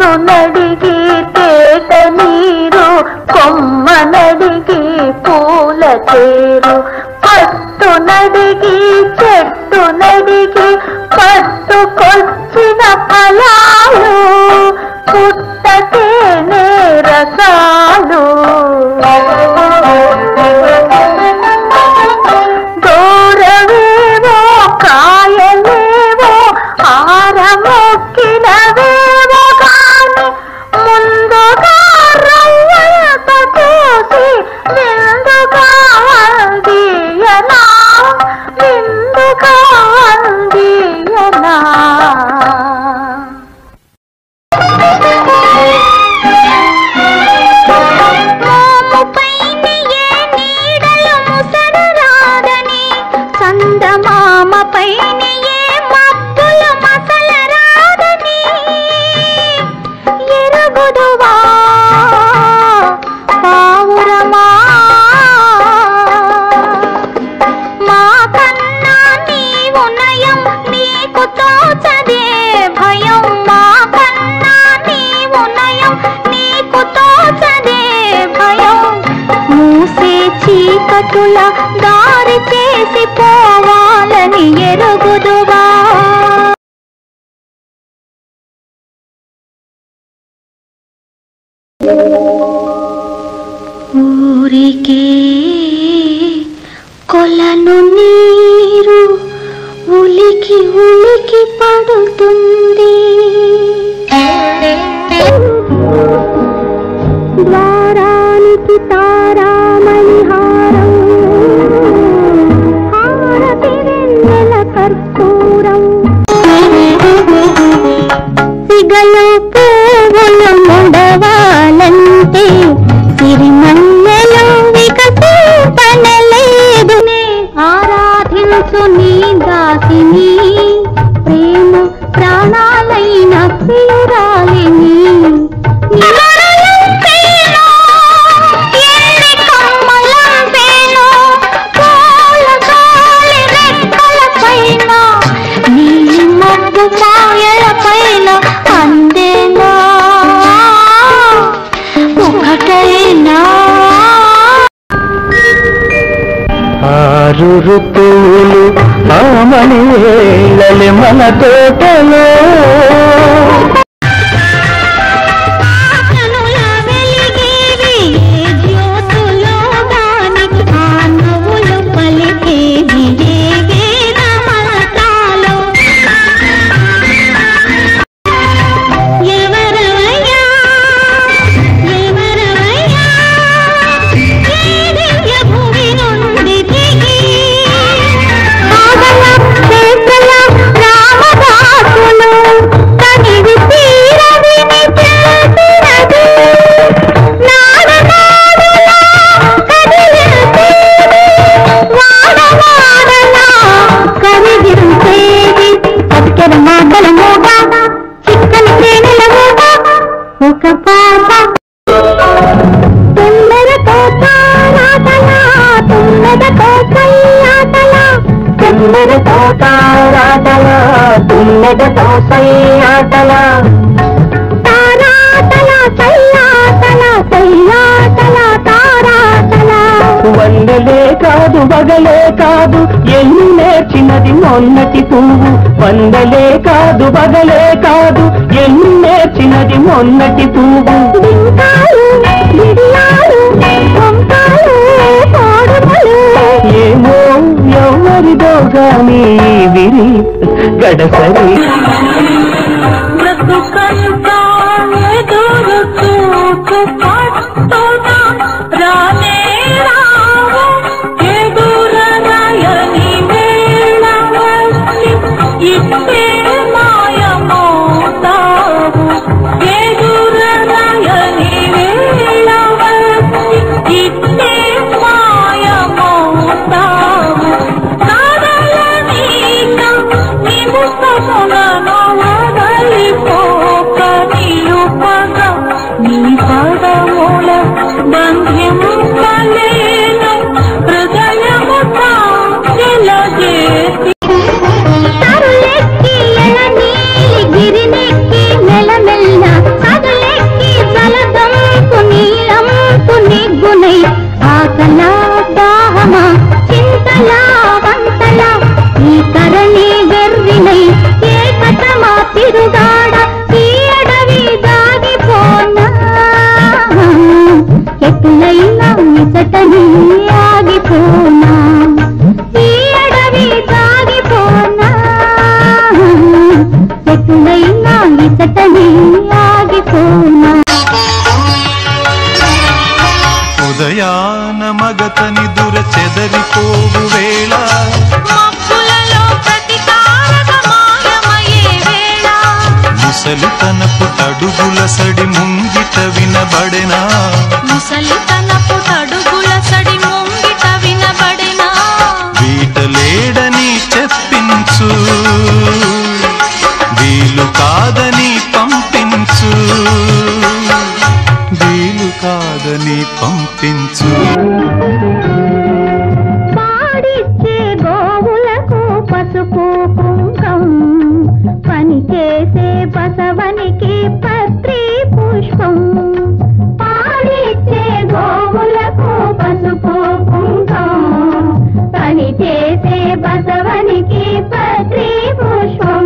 నడిగి తేట నీరు కొమ్మ నడిగి పూల తేరు పట్టు నడిగి చెట్టు నడిగి పట్టుకొచ్చిన ఫలాలు పుట్టతేనే రసాలు దూరవేవో కాయలేవో ఆరమొక్కినవేవో కాని ముందుగా రవ్వత చూసి నిందుగా అందియనా నిందుగా అందియనా మోముపైన ఏ నీడలు ముసరరాదని చందమామపైన ఏ మబ్బులు మసలరాదని ఎరుగుదువా పావురమా మా కన్నా నీవు నయం నీకు తోచదే భయం మా కన్నా నీవు నయం నీకు తోచదే భయం మూసే చీకటుల దారి చేసి పోవాలని ఎరుగుదువా ఊరికే కొలను నీరు ఉలికి ఉలికి పడుతుంది ద్వారానికి తారామణిహారం హారతి వెన్నెల కర్పూరం సిగలో పువ్వులు ముడవాలంటే సిరిమల్లెలో వికసింపనలేదు ఆరాధించు నీ దాసిని ప్రేమ ప్రాణాలైన ప్రియురాలిని నిమరలంపేనో, ఎన్ని కమ్మలంపేనో, పూల గాలి రెక్కలపైన, నీలి మబ్బు మాయలపైన అందేనా ఒకటైనా ఆరు ఋతువులు ఆమని వేళలి మన తోటలో కనుల వెలిగేవి ఏ జ్యోతులో గాని ఆ నవ్వులు పలికేవి ఏ వేద మంత్రాలో ఎవరవయ్యా ఎవరవయ్యా ఏ దివ్య భూమి నుండి దిగి పావన చేసల రామదాసులు తనివి తీర విని చేసినది నాడనాడులా కదిలించేది వాడవాడలా కరిగించేది బతికెర మాటల మూట చిక్కని తేనెల మూట ఒక పాట తుమ్మెదతో తారాటలా తుమ్మెదతో కయ్యాటలా తుమ్మెదతో తారాటల తుమ్మెదతో సయ్యాటల తారాటల సయ్యాటల సయ్యాటల తారాటల వందలే కాదు బగలే కాదు ఎన్ని నేర్చినది మొన్నటి పువ్వు వందలే కాదు బగలే కాదు ఎన్ని నేర్చినది మొన్నటి పువ్వు బింకాలు బిడియాలు కొంకాలు కోడుమలు ఏమో ఎవరిదో గాని విరి గడసరి బ్రతుకంతా ఎదురు చూపు పట్టున రానే రావు ఎదురనయని వేళ వచ్చి ఇట్టే మాయమవుతావు ఎదురనయని వేళ వచ్చి ఇట్టే మాయమవుతావు కాదలనీక నిముసములను వదలిపోక నిలుపగా నీ పదము ఎటులైనా ఇసటని ఆగిపోనా ఈ అడవి దాగిపోనా ఎటులైనా ఇసటని ఆగిపోనా ఉదయాన మగతని దుర చెదరిపోవు వేళ మబ్బులలో ప్రతి తారక మాయమయ్యే వేళ ముసలి తనపు తడుగుల సడి ముంగిట వినబడెనా ముసలి తనపు తడుగుల సడి ముంగిట వినబడినా వీటలేడని చెప్పించు వీలు కాదని పంపించు వీలు కాదని పంపించు పాడిచ్చే గోవులకు పసుపు కుంకం పని చేసే బసవనికి పత్రి పుష్పం పాడిచ్చే గోవులకు పసుపు కుంకం పని చేసే బసవనికి పత్రి పుష్పం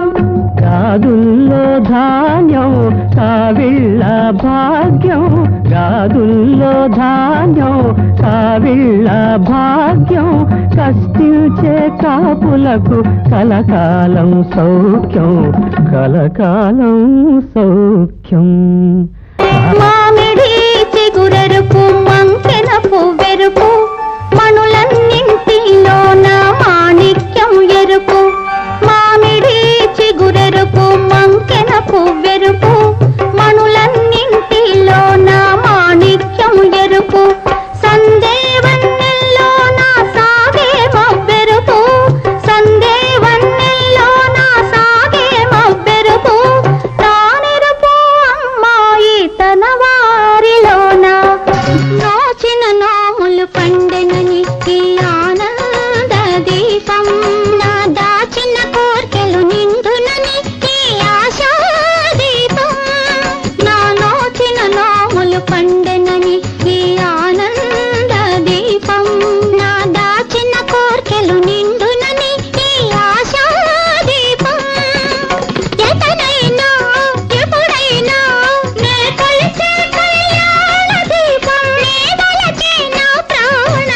గాదుల్లో ధాన్యం కావిళ్ళ భాగ్యం గాదుల్లో ధాన్యం కావిళ్ళ భాగ్యం కష్టించే కాపులకు కలకాలం సౌఖ్యం కలకాలం సౌఖ్యం మామిడి చిగురెరుపు మంకెన పువ్వెరుపు మణులన్నింటిలోన మాణిక్యం ఎరుపు మామిడి చిగురెరుపు మంకెన పువ్వెరుపు మణులన్నింటిలోన మాణిక్యం ఎరుపు సందేవన్నెల్లోన సాగే మవ్వెరుపు సందేవన్నెల్లోన సాగే మవ్వెరుపు తానెరుపు అమ్మాయి తన వారిలోన నోచిన నోములు పండెనని ఈ ఆనంద దీపం నా దాచిన కోర్కెలు నిండునని ఈ ఆశా దీపం నా నోచిన నోములు పండెనని ఈ ఆనంద దీపం నా దాచిన కోర్కెలు నిండునని ఈ ఆశా దీపం ఎతనైనా ఎప్పుడైనా నే కలిసే కళ్యాణ దీపం నే వలచే నా ప్రాణ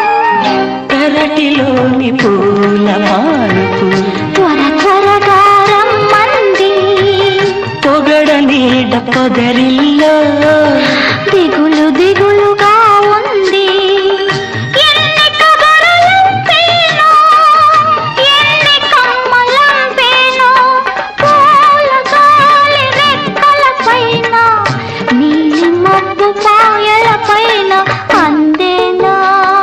పెరటిలోని పూల మానుపు త్వర త్వరగా రమ్మంది పొగడ నీడ పొదరిల్లో దిగులు దిగులుగా ఉంది ఎన్ని కబరలంపేనో, ఎన్ని కమ్మలంపేనో, పూల గాలి రెక్కలపైన, నీలి మబ్బు పాయలపైన అందేనా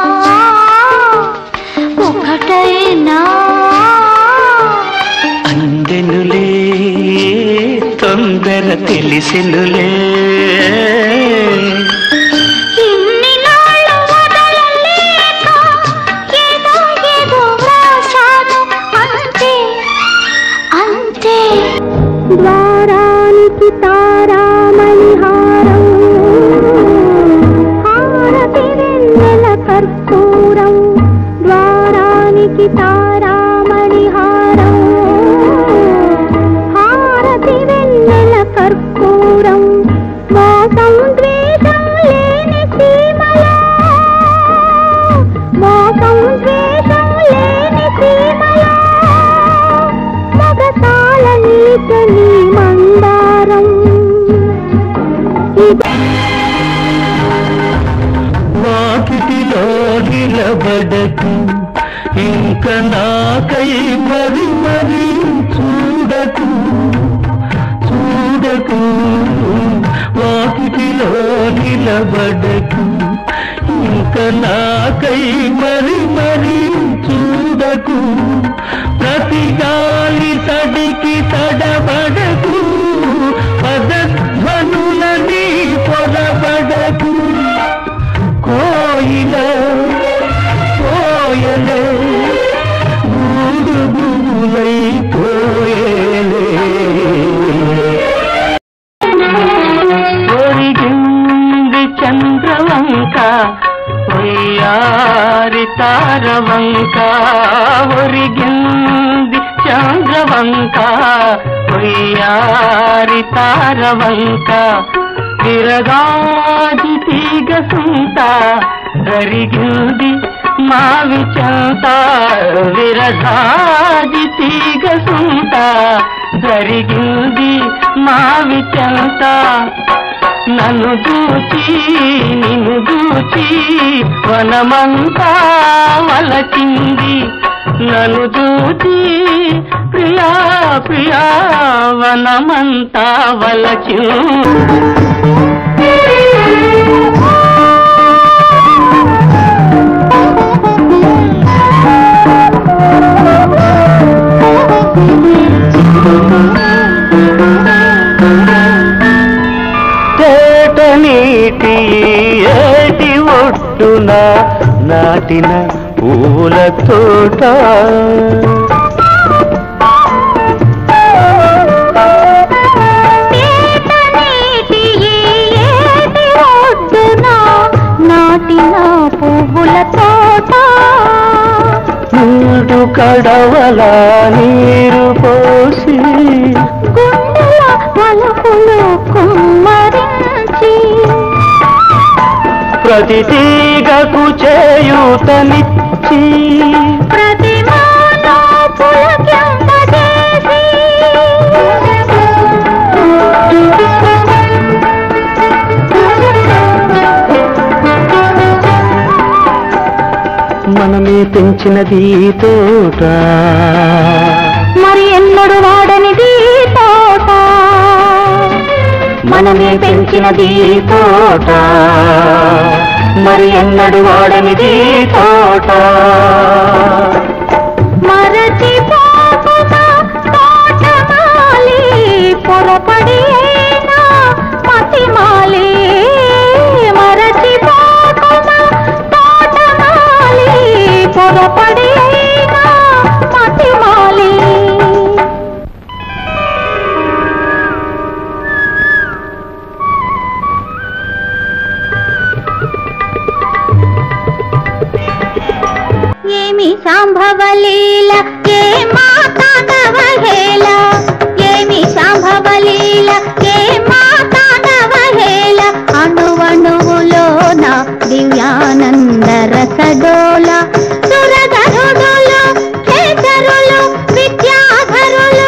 ఒకటైనా అందెనులే తొందర తెలిసెనులే ఇన్ని నాళ్ళు వదలలేక ఏదో ఏదో రాశాను అంతే అంతే ద్వారానికి తారామణి హారం హారతి వెన్నెల కర్పూరం ద్వారానికి తారామణి హారం హారతి వెన్నెల కర్పూరం మోసం ద్వేషం లేని సీమలో మోసం ద్వేషం లేని సీమలో మగతాల నీచని మందారం ఇది వాకిటిలో నిలబడకు ఇంక నాకై మరి మరి చూడకు చూడకు వాకిటిలో నిలబడకు ఇంక నాకై మరి మరి చూడకు ప్రతి గాలి తడికి తడబడకు పదధ్వనులని పొలబడకు కోయిల కోయలే గూడు గుబులై కోయలే ఒరిగింది చంద్రవంక ఒయ్యారి తారవంక ఒరిగింది చంద్రవంక ఒయ్యారి తారవంక విరగాజి తీగ సుంత జరిగింది మావి చెంత విరగాజి తీగ సుంత జరిగింది మావి చెంత నన్ను దూచి నిన్ను దూచి వనమంతా వలచింది నన్ను దూచి ప్రియా ప్రియా వనమంతా వలచింది తేట నీటి ఏటి ఒట్టున నాటిన పూల తోట నీటి ఈ ఏటి ఒడ్డున నాటిన పువ్వుల తోట మూడు కడవల నీరు పోసి గుండెల వలపులు కుమ్మరించి ప్రతి తీగకు చేయూతనిచ్చి ప్రతిమాలో పులకింపజేసి మనమే పెంచినది ఈ తోట మరి ఎన్నడు వాడనిది తోట మనమే పెంచినది ఈ తోట మరి ఎన్నడు వాడనిది ఈ తోట మరచిపోకుమా తోటమాలి పొరపడి అయినా మతిమాలి మరచిపోకుమా తోటమాలి పొరపడి అయినా మతిమాలి ఏమి సంభవలీల ఏ మాతానవహేళ ఏమి సంభవలీల ఏ మాతానవహేళ అణువణువులోన దివ్యానంద రసడోల సురగరుడులు కేసరులు విద్యాధరులు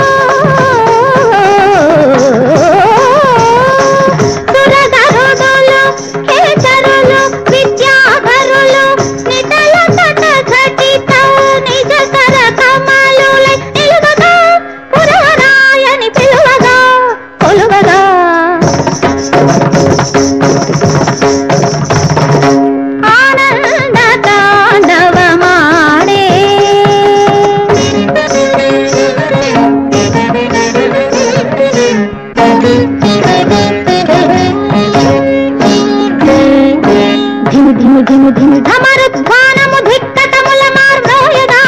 సురగరుడులు కేసరులు విద్యాధరులు నిటల తట ఘటిత నిజ కర కమలులై నిలువగా పురవరాయని పిలువగా కొలువగా ఆనంద తాండవమాడే ధిము ధిము ధిము ధిము ధమరుద్వానము ధిక్కటముల మార్గోయగా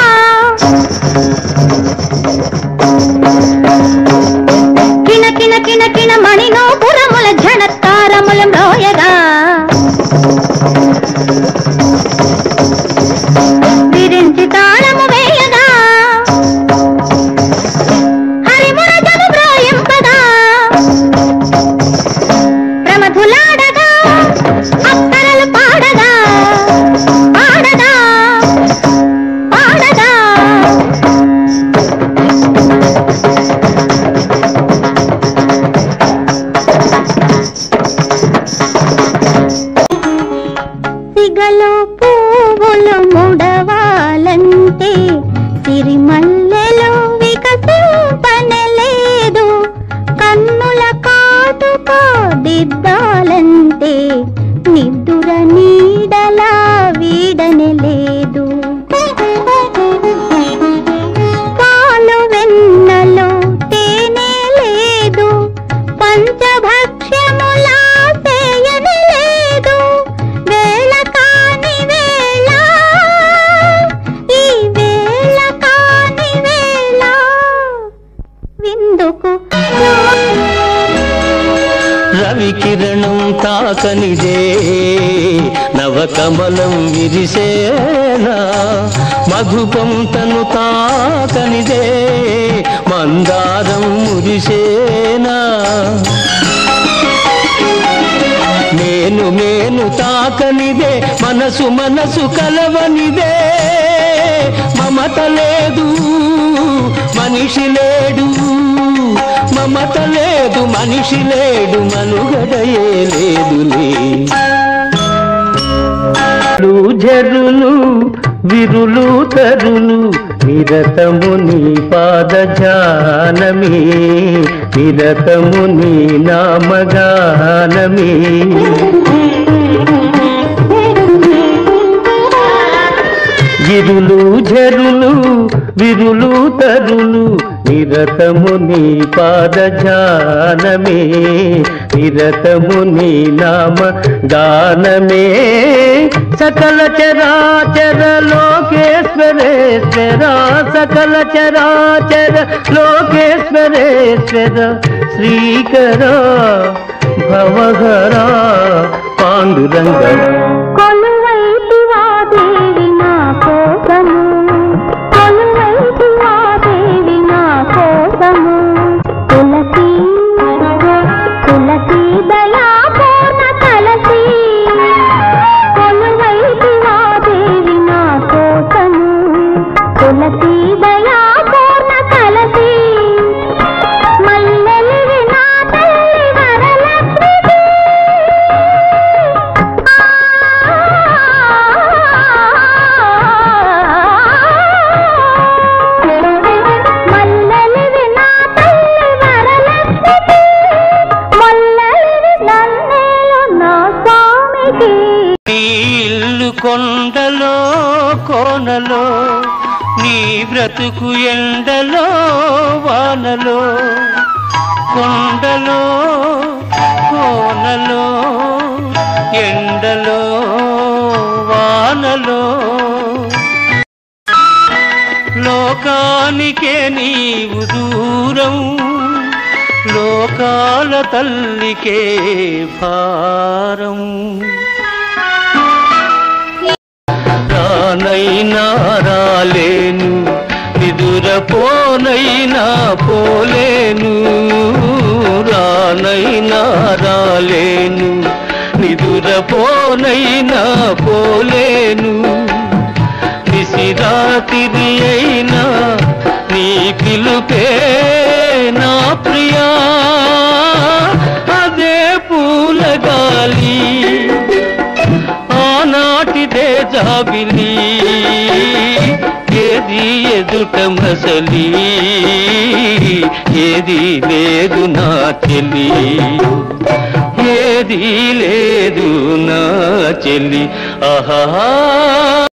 కిణ కిణ కిణ కిణ మణినోపురముల ఝణత్కారముల మ్రోయగా విరించి తాళము వేయగా హరిమురజము బ్రోయింపగా ప్రమధులాడగా అక్కరలు పాడగా పాడగా పాడగా సిగలో పువ్వులు ముడవాలంటే సిరిమల్లెలు వికసింపనలేదు కన్నుల కాటుక దిద్దాలంటే నిద్దుర నీడలా వీడనలేదు పాలు వెన్నలో తేనె లేదు పంచభక్ష్యములా చేయని లేదు వేళ కాని వేళ ఈ వేళ కాని వేళ విందుకు రవి కిరణం తాకనిదే నవకమలం విరిసేనా మధుపం తను తాకనిదే మందారం మురిసేనా మేను మేను తాకనిదే మనసు మనసు కలవనిదే మమత లేదు మనిషి లేడు మమత లేదు మనిషి లేడు మనుగడయే లేదులే జరులు విరులు తరులు నిరతము నీ పాద జానమే నిరతము నీ నామగానమే గిరులు జరులు విరులు తరులు నిరతము నీ పాద జానమే నిరతము నీ నామ గానమే సకల చరాచర లోకేశ్వరేశ్వర సకల చరాచర లోకేశ్వరేశ్వర శ్రీకర భవహర పాండురంగ కొలువైతివా దేవి నా కోసము కొలువైతివా దేవి నా కోసము తులసి తులసి దయా పూర్ణ కలసి కొలువైతివా దేవి నా కోసము తులసి దయా పూర్ణ కలసి మల్లెలివి నా తల్లి వరలక్ష్మికి మల్లెలివి నా తల్లి వరలక్ష్మికి మల్లెలివి నన్నేలు నా స్వామికి నీ ఇల్లు కొండలో కోనలో నీ బ్రతుకు ఎండలో వానలో కొండలో కోనలో ఎండలో వానలో లోకానికే నీవు దూరం లోకాల తల్లికే భారం రానైనా రాలేను నిదురపోనైనా పోలేను రానైనా రాలేను నిదురపోనైనా పోలేను నిశిరాతిరి అయినా నీ పిలుపే నా ప్రియా అదే పూల గాలి ఆనాటిదే జాబిలి ఏది ఎదుట మసలి ఏది లేదు నా చెల్లి ఏది లేదు నా చెల్లి ఆహా